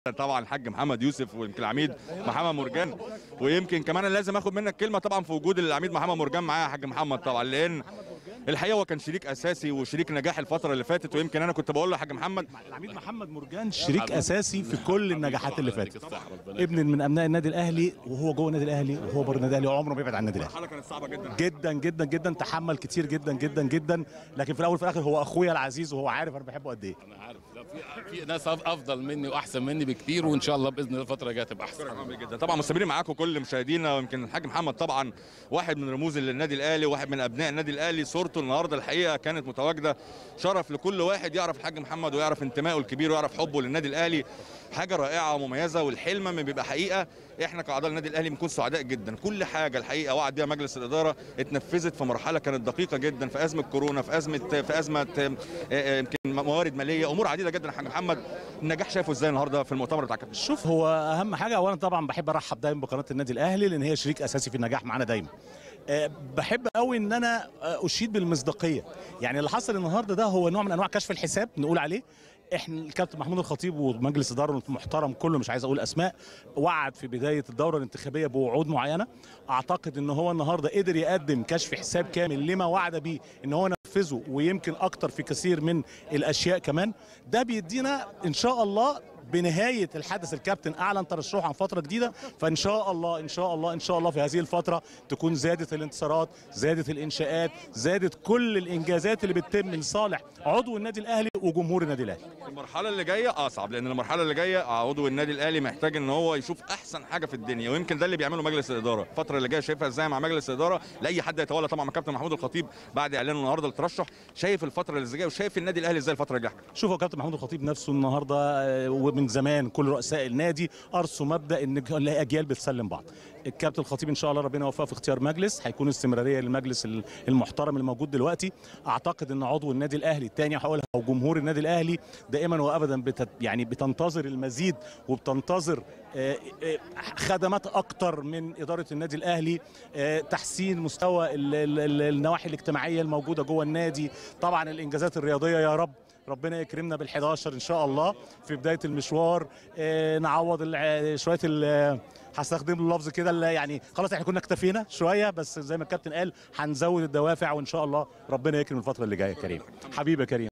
طبعا الحاج محمد يوسف ويمكن العميد محمد مرجان ويمكن كمان أنا لازم اخد منك كلمه طبعا في وجود العميد محمد مرجان معايا يا حاج محمد طبعا لان الحقيقه هو كان شريك اساسي وشريك نجاح الفتره اللي فاتت ويمكن انا كنت بقول له يا حاج محمد العميد محمد مرجان شريك اساسي في كل النجاحات اللي فاتت ابن من ابناء النادي الاهلي وهو جوه النادي الاهلي وهو بره النادي الاهلي وعمره ما بيبعد عن النادي الاهلي الحلقه كانت صعبه جدا جدا جدا جدا تحمل كتير جدا جدا جدا لكن في الاول وفي الاخر هو اخويا العزيز وهو عارف انا بحبه قد ايه انا عارف لا في في ناس أف- افضل مني واحسن مني بكتير وان شاء الله باذن الله الفتره الجايه تبقى احسن جدا طبعا مستمرين معاكم كل مشاهدينا ويمكن الحاج محمد طبعا واحد من رموز النادي الاهلي واحد من ابناء النادي الاهلي صورته النهارده الحقيقه كانت متواجده شرف لكل واحد يعرف الحاج محمد ويعرف انتمائه الكبير ويعرف حبه للنادي الاهلي حاجه رائعه ومميزه والحلم لما بيبقى حقيقه احنا كاعضاء النادي الاهلي بنكون سعداء جدا كل حاجه الحقيقه وعد بيها مجلس الاداره اتنفذت في مرحله كانت دقيقه جدا في ازمه كورونا في ازمه في ازمه آه، آه، يمكن موارد ماليه امور عديده جدا يا حاج محمد النجاح شايفه ازاي النهارده في المؤتمر بتاع كابتن شوف هو اهم حاجه اولا طبعا بحب ارحب دايما بقناه النادي الاهلي لان هي شريك اساسي في النجاح معانا دايما أه بحب قوي ان انا آه، اشيد بالمصداقيه يعني اللي حصل النهارده ده هو نوع من انواع كشف الحساب نقول عليه احنا الكابتن محمود الخطيب ومجلس اداره المحترم كله مش عايز اقول اسماء وعد في بدايه الدوره الانتخابيه بوعود معينه اعتقد ان هو النهارده قدر يقدم كشف حساب كامل لما وعد بيه ان هو نفذه ويمكن اكتر في كثير من الاشياء كمان ده بيدينا ان شاء الله بنهايه الحدث الكابتن اعلن ترشحه عن فتره جديده فان شاء الله ان شاء الله ان شاء الله في هذه الفتره تكون زادت الانتصارات زادت الانشاءات زادت كل الانجازات اللي بتتم لصالح عضو النادي الاهلي وجمهور النادي الاهلي المرحلة اللي جاية أصعب لأن المرحلة اللي جاية عضو النادي الأهلي محتاج إن هو يشوف أحسن حاجة في الدنيا ويمكن ده اللي بيعمله مجلس الإدارة، الفترة اللي جاية شايفها إزاي مع مجلس الإدارة لأي حد يتولى طبعا مع كابتن محمود الخطيب بعد إعلان النهارده الترشح، شايف الفترة اللي جاية وشايف النادي الأهلي إزاي الفترة اللي جاية. شوفوا كابتن محمود الخطيب نفسه النهارده آه، ومن زمان كل رؤساء النادي ارسوا مبدا ان الاجيال بتسلم بعض الكابتن الخطيب ان شاء الله ربنا يوفقه في اختيار مجلس هيكون استمراريه للمجلس ال- المحترم اللي موجود دلوقتي اعتقد ان عضو النادي الاهلي الثاني هقولها او جمهور النادي الاهلي دائما وابدا بت يعني بتنتظر المزيد وبتنتظر آه، آه، خدمات اكتر من اداره النادي الاهلي آه، تحسين مستوى ال- ال- ال- النواحي الاجتماعيه الموجوده جوه النادي طبعا الانجازات الرياضيه يا رب ربنا يكرمنا بال11 ان شاء الله في بدايه المشوار آه، نعوض الع- شويه ال- هستخدم اللفظ كده اللي يعني خلاص احنا كنا اكتفينا شويه بس زي ما الكابتن قال هنزود الدوافع وان شاء الله ربنا يكرم الفتره اللي جايه كريم حبيبي يا كريم